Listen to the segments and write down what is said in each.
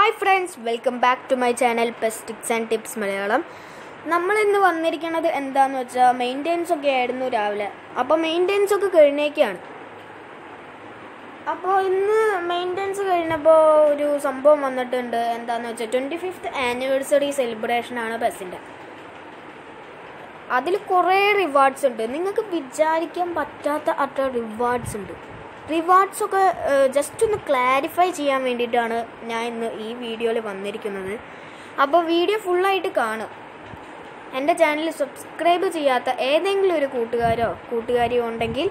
hi friends welcome back to my channel പെസ്റ്റിക്സ് and tips Malayalam നമ്മൾ ഇന്ന് വന്നിരിക്കുന്നത് എന്താന്ന് വെച്ചാൽ മെയിൻ്റെനൻസ് ഒക്കെ ആയിരുന്നു രാവിലെ അപ്പോൾ മെയിൻ്റെനൻസ് ഒക്കെ കഴിഞ്ഞേക്കാണ് അപ്പോൾ ഇന്ന് മെയിൻ്റെനൻസ് കഴിഞ്ഞപ്പോൾ ഒരു സംഭവം വന്നിട്ടുണ്ട് എന്താന്ന് വെച്ചാൽ ട്വൻറ്റി ഫിഫ്ത്ത് ആനിവേഴ്സറി സെലിബ്രേഷൻ ആണ് ബസ്സിൻ്റെ അതിൽ കുറേ റിവാർഡ്സ് ഉണ്ട് നിങ്ങൾക്ക് വിചാരിക്കാൻ പറ്റാത്ത അത്ര റിവാർഡ്സ് ഉണ്ട് റിവാർഡ്സ് ഒക്കെ ജസ്റ്റ് ഒന്ന് ക്ലാരിഫൈ ചെയ്യാൻ വേണ്ടിയിട്ടാണ് ഞാൻ ഇന്ന് ഈ വീഡിയോയിൽ വന്നിരിക്കുന്നത് അപ്പോൾ വീഡിയോ ഫുള്ളായിട്ട് കാണും എൻ്റെ ചാനൽ സബ്സ്ക്രൈബ് ചെയ്യാത്ത ഏതെങ്കിലും ഒരു കൂട്ടുകാരോ കൂട്ടുകാരിയോ ഉണ്ടെങ്കിൽ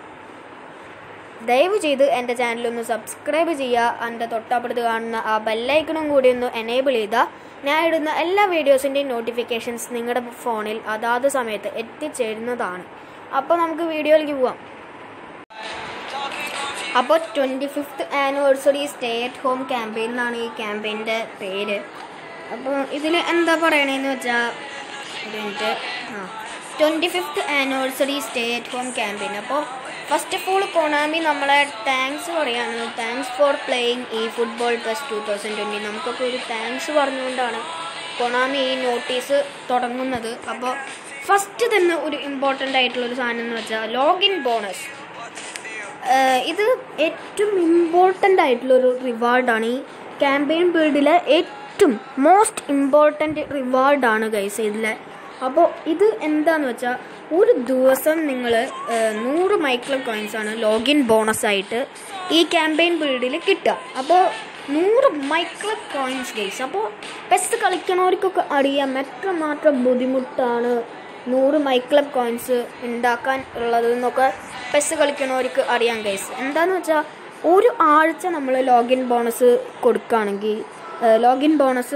ദയവ് ചെയ്ത് എൻ്റെ ചാനൽ ഒന്ന് സബ്സ്ക്രൈബ് ചെയ്യുക എൻ്റെ തൊട്ടപ്പുറത്ത് കാണുന്ന ആ ബെല്ലൈക്കണും കൂടി ഒന്ന് എനേബിൾ ചെയ്താൽ ഞാൻ ഇടുന്ന എല്ലാ വീഡിയോസിൻ്റെയും നോട്ടിഫിക്കേഷൻസ് നിങ്ങളുടെ ഫോണിൽ അതാത് സമയത്ത് എത്തിച്ചേരുന്നതാണ് അപ്പോൾ നമുക്ക് വീഡിയോയിലേക്ക് പോവാം അപ്പോൾ twenty fifth anniversary stay at home campaign എന്നാണ് ഈ ക്യാമ്പയിൻ്റെ പേര് അപ്പോൾ ഇതിൽ എന്താ പറയണതെന്ന് വെച്ചാൽ ഒരു മിനിറ്റ് ആ twenty fifth anniversary stay at home campaign അപ്പോൾ ഫസ്റ്റ് ഓഫ് ഓൾ കൊണാമി നമ്മളെ താങ്ക്സ് പറയാണ് താങ്ക്സ് ഫോർ പ്ലേയിങ് ഈ football plus two thousand twenty നമുക്കൊക്കെ ഒരു താങ്ക്സ് പറഞ്ഞുകൊണ്ടാണ് കൊണാമി ഈ നോട്ടീസ് തുടങ്ങുന്നത് അപ്പോൾ ഫസ്റ്റ് തന്നെ ഒരു ഇമ്പോർട്ടൻ്റ് ആയിട്ടുള്ളൊരു സാധനം എന്ന് വെച്ചാൽ ലോഗിൻ ബോണസ് ഇത് ഏറ്റവും ഇമ്പോർട്ടൻ്റ് ആയിട്ടുള്ളൊരു റിവാർഡാണ് ഈ ക്യാമ്പയിൻ ബിൽഡിലെ ഏറ്റവും മോസ്റ്റ് ഇമ്പോർട്ടൻ്റ് റിവാർഡാണ് ഗൈസ് ഇതിലെ അപ്പോൾ ഇത് എന്താന്ന് വെച്ചാൽ ഒരു ദിവസം നിങ്ങൾ നൂറ് മൈക്രോ കോയിൻസ് ആണ് ലോഗിൻ ബോണസ് ആയിട്ട് ഈ ക്യാമ്പയിൻ പീരീഡിൽ കിട്ടുക അപ്പോൾ നൂറ് മൈക്രോ കോയിൻസ് ഗൈസ് അപ്പോൾ പെസ് കളിക്കണവർക്കൊക്കെ അറിയാം എത്രമാത്രം ബുദ്ധിമുട്ടാണ് നൂറ് മൈക്ലബ് കോയിൻസ് ഉണ്ടാക്കാൻ ഉള്ളത് എന്നൊക്കെ പെസ് കളിക്കണവർക്ക് അറിയാം ഗൈസ് എന്താന്ന് വെച്ചാൽ ഒരു ആഴ്ച നമ്മൾ ലോഗിൻ ബോണസ് കൊടുക്കുകയാണെങ്കിൽ ലോഗിൻ ബോണസ്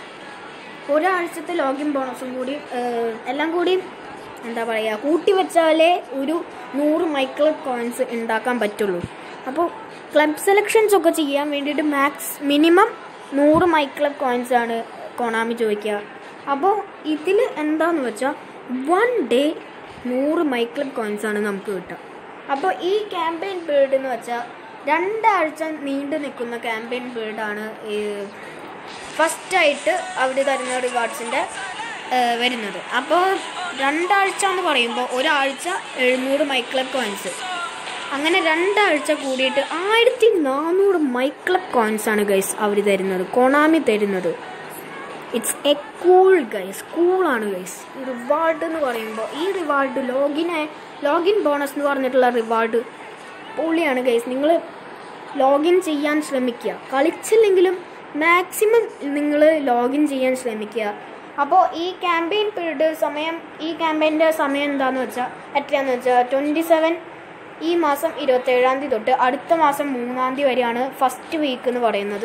ഒരാഴ്ചത്തെ ലോഗിൻ ബോണസും കൂടി എല്ലാം കൂടി എന്താ പറയുക കൂട്ടി വെച്ചാലേ ഒരു നൂറ് മൈക്ലബ് കോയിൻസ് ഉണ്ടാക്കാൻ പറ്റുള്ളൂ അപ്പോൾ ക്ലബ് സെലക്ഷൻസ് ഒക്കെ ചെയ്യാൻ വേണ്ടിയിട്ട് മാക്സ് മിനിമം നൂറ് മൈക്ലബ് കോയിൻസ് ആണ് കൊണാമി ചോദിക്കുക അപ്പോൾ ഇതിൽ എന്താന്ന് വെച്ചാൽ വൺ ഡേ നൂറ് മൈക്ലബ് കോയിൻസ് ആണ് നമുക്ക് കിട്ടുക അപ്പോൾ ഈ ക്യാമ്പയിൻ പീരീഡ് എന്ന് വെച്ചാൽ രണ്ടാഴ്ച നീണ്ടു നിൽക്കുന്ന ക്യാമ്പയിൻ പീരീഡാണ് ഈ ഫസ്റ്റായിട്ട് അവർ തരുന്ന റിവാർഡ്സിൻ്റെ വരുന്നത് അപ്പോൾ രണ്ടാഴ്ച എന്ന് പറയുമ്പോൾ ഒരാഴ്ച എഴുന്നൂറ് മൈക്ലബ് കോയിൻസ് അങ്ങനെ രണ്ടാഴ്ച കൂടിയിട്ട് ആയിരത്തി നാനൂറ് മൈക്ലബ് കോയിൻസ് ആണ് ഗൈസ് അവർ തരുന്നത് കൊണാമി തരുന്നത് ഇറ്റ്സ് എ കൂൾ ഗൈസ് കൂളാണ് ഗൈസ് ഈ റിവാർഡ് എന്ന് പറയുമ്പോൾ ഈ റിവാർഡ് ലോഗിനെ ലോഗിൻ ബോണസ് എന്ന് പറഞ്ഞിട്ടുള്ള റിവാർഡ് പൊളിയാണ് ഗൈസ് നിങ്ങൾ ലോഗിൻ ചെയ്യാൻ ശ്രമിക്കുക കളിച്ചില്ലെങ്കിലും മാക്സിമം നിങ്ങൾ ലോഗിൻ ചെയ്യാൻ ശ്രമിക്കുക അപ്പോൾ ഈ ക്യാമ്പയിൻ പീരീഡ് സമയം ഈ ക്യാമ്പയിൻ്റെ സമയം എന്താണെന്ന് വെച്ചാൽ എത്രയാണെന്ന് വെച്ചാൽ ട്വൻറ്റി സെവൻ ഈ മാസം ഇരുപത്തേഴാം തീയതി തൊട്ട് അടുത്ത മാസം മൂന്നാം തീയതി വരെയാണ് ഫസ്റ്റ് വീക്ക് എന്ന് പറയുന്നത്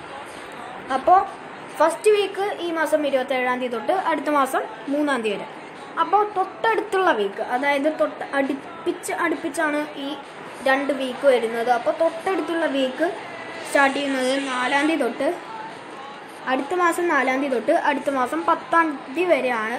അപ്പോൾ ഫസ്റ്റ് വീക്ക് ഈ മാസം ഇരുപത്തേഴാം തീയതി തൊട്ട് അടുത്ത മാസം മൂന്നാം തീയതി വരെ അപ്പോൾ തൊട്ടടുത്തുള്ള വീക്ക് അതായത് തൊട്ട് അടുപ്പിച്ച് അടുപ്പിച്ചാണ് ഈ രണ്ട് വീക്ക് വരുന്നത് അപ്പോൾ തൊട്ടടുത്തുള്ള വീക്ക് സ്റ്റാർട്ട് ചെയ്യുന്നത് നാലാം തീയതി തൊട്ട് അടുത്ത മാസം നാലാം തീയതി തൊട്ട് അടുത്ത മാസം പത്താം തീയതി വരെയാണ്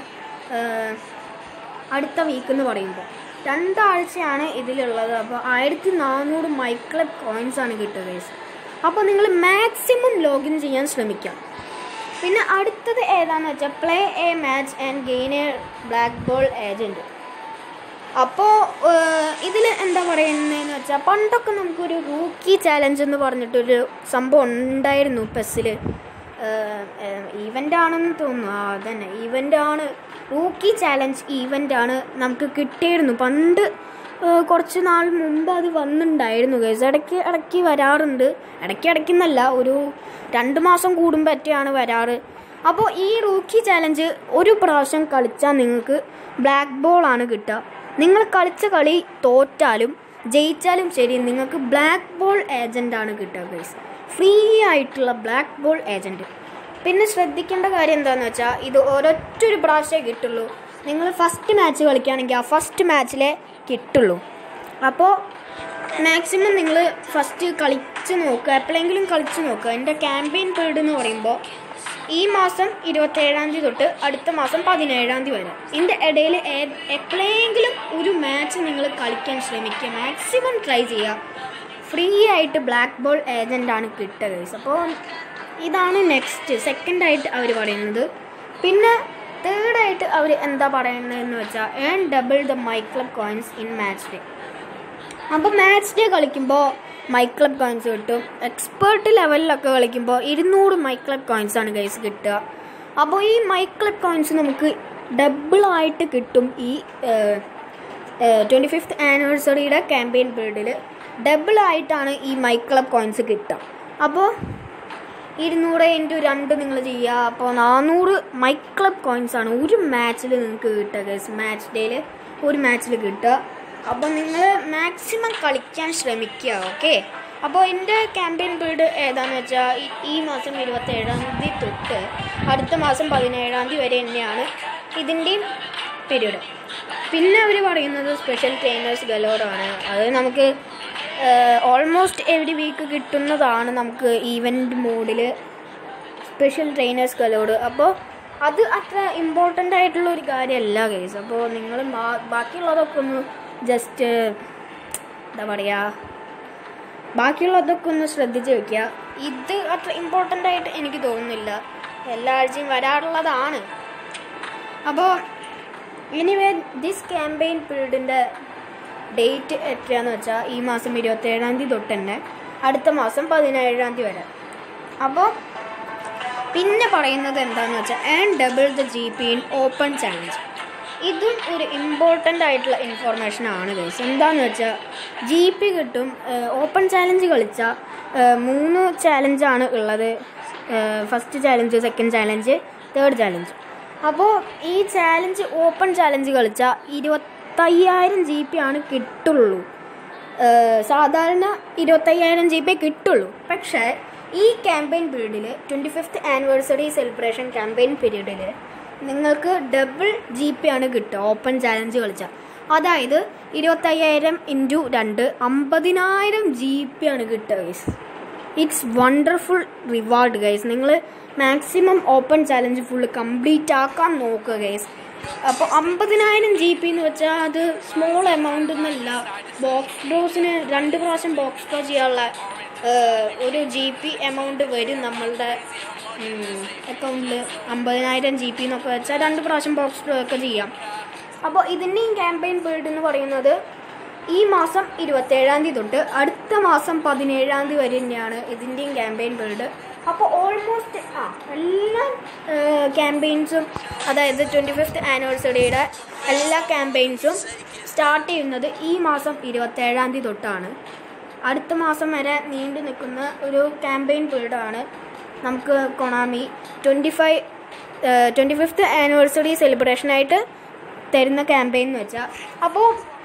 അടുത്ത വീക്ക് എന്ന് പറയുമ്പോൾ രണ്ടാഴ്ചയാണ് ഇതിലുള്ളത് അപ്പോൾ ആയിരത്തി നാനൂറ് മൈക്ലബ് കോയിൻസ് ആണ് കിട്ടുക ഗൈസ് അപ്പോൾ നിങ്ങൾ മാക്സിമം ലോഗിൻ ചെയ്യാൻ ശ്രമിക്കാം പിന്നെ അടുത്തത് ഏതാന്ന് വെച്ചാൽ play a match and gain a black ball agent അപ്പോൾ ഇതിൽ എന്താ പറയുന്നതെന്ന് വെച്ചാൽ പണ്ടൊക്കെ നമുക്കൊരു റൂക്കി ചാലഞ്ച് എന്ന് പറഞ്ഞിട്ടൊരു സംഭവം ഉണ്ടായിരുന്നു പെസ്സിൽ ഈവൻ്റ് ആണെന്ന് തോന്നുന്നു ആ അതന്നെ ഈവൻ്റ് ആണ് റൂക്കി ചാലഞ്ച് ഈവൻ്റ് ആണ് നമുക്ക് കിട്ടിയിരുന്നു പണ്ട് കുറച്ച് നാൾ മുമ്പ് അത് വന്നിട്ടുണ്ടായിരുന്നു ഗൈസ് ഇടയ്ക്ക് ഇടയ്ക്ക് വരാറുണ്ട് ഇടയ്ക്ക് ഇടയ്ക്കെന്നല്ല ഒരു രണ്ട് മാസം കൂടുമ്പോഴൊക്കെയാണ് വരാറ് അപ്പോൾ ഈ റൂക്കി ചാലഞ്ച് ഒരു പ്രാവശ്യം കളിച്ചാൽ നിങ്ങൾക്ക് ബ്ലാക്ക് ബോൾ ആണ് കിട്ടുക നിങ്ങൾ കളിച്ച കളി തോറ്റാലും ജയിച്ചാലും ശരി നിങ്ങൾക്ക് ബ്ലാക്ക് ബോൾ ഏജൻ്റ് ആണ് കിട്ടുക ഗൈസ് ഫ്രീ ആയിട്ടുള്ള ബ്ലാക്ക് ബോൾ ഏജൻറ്റ് പിന്നെ ശ്രദ്ധിക്കേണ്ട കാര്യം എന്താണെന്ന് വെച്ചാൽ ഇത് ഒരൊറ്റൊരു പ്രാവശ്യമേ കിട്ടുള്ളൂ നിങ്ങൾ ഫസ്റ്റ് മാച്ച് കളിക്കുകയാണെങ്കിൽ ആ ഫസ്റ്റ് മാച്ചിലേ കിട്ടുള്ളൂ അപ്പോൾ മാക്സിമം നിങ്ങൾ ഫസ്റ്റ് കളിച്ച് നോക്കുക എപ്പോഴെങ്കിലും കളിച്ച് നോക്കുക എൻ്റെ ക്യാമ്പയിൻ പീരീഡ് എന്ന് പറയുമ്പോൾ ഈ മാസം ഇരുപത്തേഴാം തീയതി തൊട്ട് അടുത്ത മാസം പതിനേഴാം തീയതി വരെ ഇതിൻ്റെ ഇടയിൽ എപ്പോഴെങ്കിലും ഒരു മാച്ച് നിങ്ങൾ കളിക്കാൻ ശ്രമിക്കുക മാക്സിമം ട്രൈ ചെയ്യുക ഫ്രീ ആയിട്ട് ബ്ലാക്ക് ബോൾ ഏജൻ്റ് ആണ് കിട്ടുക ഗൈസ് അപ്പോൾ ഇതാണ് നെക്സ്റ്റ് സെക്കൻഡായിട്ട് അവർ പറയുന്നത് പിന്നെ തേർഡായിട്ട് അവർ എന്താ പറയുന്നതെന്ന് വെച്ചാൽ earn double the my club coins in match day അപ്പോൾ മാച്ച് ഡേ കളിക്കുമ്പോൾ മൈ ക്ലബ് കോയിൻസ് കിട്ടും എക്സ്പേർട്ട് ലെവലിലൊക്കെ കളിക്കുമ്പോൾ ഇരുന്നൂറ് മൈ ക്ലബ് കോയിൻസ് ആണ് ഗൈസ് കിട്ടുക അപ്പോൾ ഈ മൈ ക്ലബ് കോയിൻസ് നമുക്ക് ഡബിളായിട്ട് കിട്ടും ഈ ട്വൻറ്റി ഫിഫ്ത്ത് ആനിവേഴ്സറിയുടെ ക്യാമ്പയിൻ പീരീഡിൽ ഡബിളായിട്ടാണ് ഈ മൈ ക്ലബ് കോയിൻസ് കിട്ടുക അപ്പോൾ ഇരുന്നൂറ് ഇൻറ്റു രണ്ട് നിങ്ങൾ ചെയ്യുക അപ്പോൾ നാനൂറ് മൈ ക്ലബ് കോയിൻസ് ആണ് ഒരു മാച്ചിൽ നിങ്ങൾക്ക് കിട്ടുക ഗൈസ് മാച്ച് ഡേയിൽ ഒരു മാച്ചിൽ കിട്ടുക അപ്പോൾ നിങ്ങൾ മാക്സിമം കളിക്കാൻ ശ്രമിക്കുക ഓക്കെ അപ്പോൾ എൻ്റെ ക്യാമ്പയിൻ പീരീഡ് ഏതാണെന്ന് വെച്ചാൽ ഈ- ഈ മാസം ഇരുപത്തേഴാം തീയതി തൊട്ട് അടുത്ത മാസം പതിനേഴാം തീയതി വരെ തന്നെയാണ് ഇതിൻ്റെയും പീരീഡ് പിന്നെ അവർ പറയുന്നത് സ്പെഷ്യൽ ട്രെയിനേഴ്സ് ഗലോറാണ് അത് നമുക്ക് ഓൾമോസ്റ്റ് എവറി വീക്ക് കിട്ടുന്നതാണ് നമുക്ക് ഈവൻറ്റ് മോഡിൽ സ്പെഷ്യൽ ട്രെയിനേഴ്സ് ഗലോഡ് അപ്പോൾ അത് അത്ര ഇമ്പോർട്ടൻ്റ് ആയിട്ടുള്ള ഒരു കാര്യമല്ല കേസ് അപ്പോൾ നിങ്ങൾ ബാക്കിയുള്ളതൊക്കെ ഒന്ന് ജസ്റ്റ് എന്താ പറയുക ബാക്കിയുള്ളതൊക്കെ ഒന്ന് ശ്രദ്ധിച്ച് വെക്കുക ഇത് അത്ര ഇമ്പോർട്ടൻ്റ് ആയിട്ട് എനിക്ക് തോന്നുന്നില്ല എല്ലാ ആഴ്ചയും വരാറുള്ളതാണ് അപ്പോൾ എനിവേ ദിസ് ക്യാമ്പയിൻ പീരീഡിൻ്റെ ഡേറ്റ് എത്രയാന്ന് വെച്ചാൽ ഈ മാസം ഇരുപത്തേഴാം തീയതി തൊട്ട് തന്നെ അടുത്ത മാസം പതിനേഴാം തീയതി വരെ അപ്പോൾ പിന്നെ പറയുന്നത് എന്താണെന്ന് വെച്ചാൽ ആൻഡ് double the G P in open challenge ഇതും ഒരു ഇമ്പോർട്ടൻ്റ് ആയിട്ടുള്ള ഇൻഫോർമേഷൻ ആണ് ഗൈസ് എന്താണെന്ന് വെച്ചാൽ ജി പി കിട്ടും ഓപ്പൺ ചാലഞ്ച് കളിച്ചാൽ മൂന്ന് ചാലഞ്ചാണ് ഉള്ളത് first challenge second challenge third challenge അപ്പോൾ ഈ ചാലഞ്ച് ഓപ്പൺ ചാലഞ്ച് കളിച്ചാൽ ഇരുപത്തയ്യായിരം ജി പി ആണ് കിട്ടുള്ളൂ ഏഹ് സാധാരണ ഇരുപത്തയ്യായിരം ജി ബി കിട്ടുള്ളൂ പക്ഷേ ഈ ക്യാമ്പയിൻ പീരീഡിൽ twenty fifth anniversary celebration campaign പീരീഡിൽ നിങ്ങൾക്ക് ഡബിൾ ജി പി ആണ് കിട്ടുക ഓപ്പൺ ചാലഞ്ച് കളിച്ചാൽ അതായത് ഇരുപത്തയ്യായിരം ഇൻറ്റു രണ്ട് അമ്പതിനായിരം ജി പി ആണ് കിട്ടുക guys it's wonderful reward guys നിങ്ങൾ maximum open challenge full complete ആക്കാൻ നോക്കുക ഗൈസ് അപ്പോൾ അമ്പതിനായിരം ജി പി എന്ന് വെച്ചാൽ അത് സ്മോൾ എമൗണ്ട് ഒന്നല്ല ബോക്സ് ഡ്രോസിന് രണ്ട് പ്രാവശ്യം ബോക്സ് ഡ്രോ ചെയ്യാനുള്ള ഏഹ്, ഒരു ജി പി എമൗണ്ട് വരും നമ്മളുടെ അക്കൗണ്ടിൽ അമ്പതിനായിരം ജി പി എന്നൊക്കെ വെച്ചാൽ രണ്ട് പ്രാവശ്യം ബോക്സ് ഡ്രോ ഒക്കെ ചെയ്യാം അപ്പോൾ ഇതിൻ്റെയും ക്യാമ്പയിൻ പീരീഡ് എന്ന് പറയുന്നത് ഈ മാസം ഇരുപത്തേഴാം തീയതി തൊട്ട് അടുത്ത മാസം പതിനേഴാം തീയതി വരെ തന്നെയാണ് ഇതിൻ്റെയും ക്യാമ്പയിൻ പീരീഡ് അപ്പോൾ ഓൾമോസ്റ്റ് ആ എല്ലാ ക്യാമ്പയിൻസും അതായത് ട്വൻറ്റി ഫിഫ്ത്ത് ആനിവേഴ്സറിയുടെ എല്ലാ ക്യാമ്പയിൻസും സ്റ്റാർട്ട് ചെയ്യുന്നത് ഈ മാസം ഇരുപത്തേഴാം തീയതി തൊട്ടാണ് അടുത്ത മാസം വരെ നീണ്ടു നിൽക്കുന്ന ഒരു ക്യാമ്പയിൻ പീരീഡാണ് നമുക്ക് Konami twenty five twenty fifth anniversary സെലിബ്രേഷനായിട്ട് തരുന്ന ക്യാമ്പയിൻ എന്ന് വെച്ചാൽ അപ്പോൾ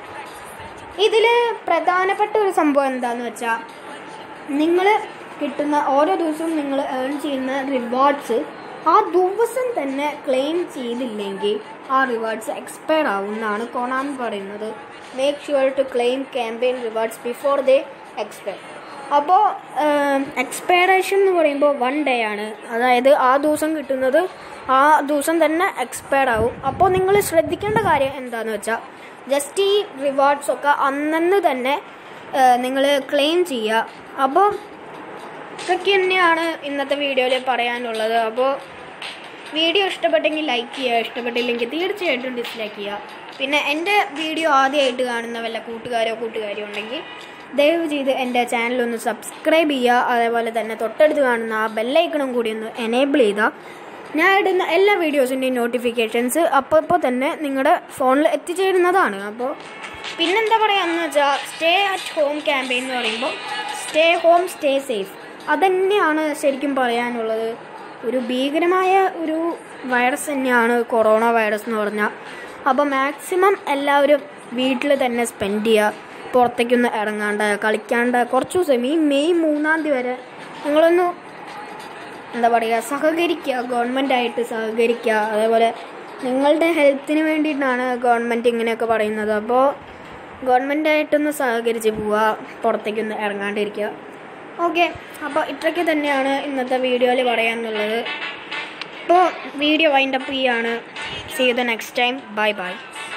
ഇതിൽ പ്രധാനപ്പെട്ട ഒരു സംഭവം എന്താന്ന് വെച്ചാൽ നിങ്ങൾ കിട്ടുന്ന ഓരോ ദിവസവും നിങ്ങൾ ഏൺ ചെയ്യുന്ന റിവാർഡ്സ് ആ ദിവസം തന്നെ ക്ലെയിം ചെയ്തില്ലെങ്കിൽ ആ റിവാർഡ്സ് എക്സ്പയർ ആവും എന്നാണ് കൊണാമി പറയുന്നത് make sure to claim campaign rewards before they expire അപ്പോൾ എക്സ്പയറേഷൻ എന്ന് പറയുമ്പോൾ വൺ ഡേ ആണ് അതായത് ആ ദിവസം കിട്ടുന്നത് ആ ദിവസം തന്നെ എക്സ്പയർ ആവും അപ്പോൾ നിങ്ങൾ ശ്രദ്ധിക്കേണ്ട കാര്യം എന്താണെന്ന് വെച്ചാൽ ജസ്റ്റ് ഈ റിവാർഡ്സ് ഒക്കെ അന്നന്ന് തന്നെ നിങ്ങൾ ക്ലെയിം ചെയ്യുക അപ്പോൾ ഇതൊക്കെ തന്നെയാണ് ഇന്നത്തെ വീഡിയോയിൽ പറയാനുള്ളത് അപ്പോൾ വീഡിയോ ഇഷ്ടപ്പെട്ടെങ്കിൽ ലൈക്ക് ചെയ്യുക ഇഷ്ടപ്പെട്ടില്ലെങ്കിൽ തീർച്ചയായിട്ടും ഡിസ്ലൈക്ക് ചെയ്യുക പിന്നെ എൻ്റെ വീഡിയോ ആദ്യമായിട്ട് കാണുന്ന വല്ല കൂട്ടുകാരോ കൂട്ടുകാരിയോ ഉണ്ടെങ്കിൽ ദയവ് ചെയ്ത് എൻ്റെ ചാനൽ ഒന്ന് സബ്സ്ക്രൈബ് ചെയ്യുക അതേപോലെ തന്നെ തൊട്ടടുത്ത് കാണുന്ന ആ ബെല്ലൈക്കണും കൂടി ഒന്ന് എനേബിൾ ചെയ്താൽ ഞാൻ ഇടുന്ന എല്ലാ വീഡിയോസിൻ്റെയും നോട്ടിഫിക്കേഷൻസ് അപ്പോൾ ഇപ്പോൾ തന്നെ നിങ്ങളുടെ ഫോണിൽ എത്തിച്ചേരുന്നതാണ് അപ്പോൾ പിന്നെന്താ പറയാന്ന് വെച്ചാൽ സ്റ്റേ അറ്റ് ഹോം ക്യാമ്പയിൻ എന്ന് പറയുമ്പോൾ സ്റ്റേ ഹോം സ്റ്റേ സേഫ് അതന്നെയാണ് ശരിക്കും പറയാനുള്ളത് ഒരു ഭീകരമായ ഒരു വൈറസ് തന്നെയാണ് കൊറോണ വൈറസ് എന്ന് പറഞ്ഞാൽ അപ്പോൾ മാക്സിമം എല്ലാവരും വീട്ടിൽ തന്നെ സ്പെൻഡ് ചെയ്യുക പുറത്തേക്കൊന്നും ഇറങ്ങാണ്ട് കളിക്കാണ്ട് കുറച്ച് ദിവസം ഈ മെയ് മൂന്നാം തീയതി വരെ നിങ്ങളൊന്ന് എന്താ പറയുക സഹകരിക്കുക ഗവൺമെൻറ്റായിട്ട് സഹകരിക്കുക അതേപോലെ നിങ്ങളുടെ ഹെൽത്തിന് വേണ്ടിയിട്ടാണ് ഗവൺമെൻറ് ഇങ്ങനെയൊക്കെ പറയുന്നത് അപ്പോൾ ഗവൺമെൻറ്റായിട്ടൊന്ന് സഹകരിച്ച് പോവുക പുറത്തേക്കൊന്ന് ഇറങ്ങാണ്ടിരിക്കുക ഓക്കെ അപ്പോൾ ഇത്രയ്ക്ക് തന്നെയാണ് ഇന്നത്തെ വീഡിയോയിൽ പറയാനുള്ളത് ഇപ്പോൾ വീഡിയോ വൈൻഡപ്പ് ചെയ്യാണ് see you the next time bye by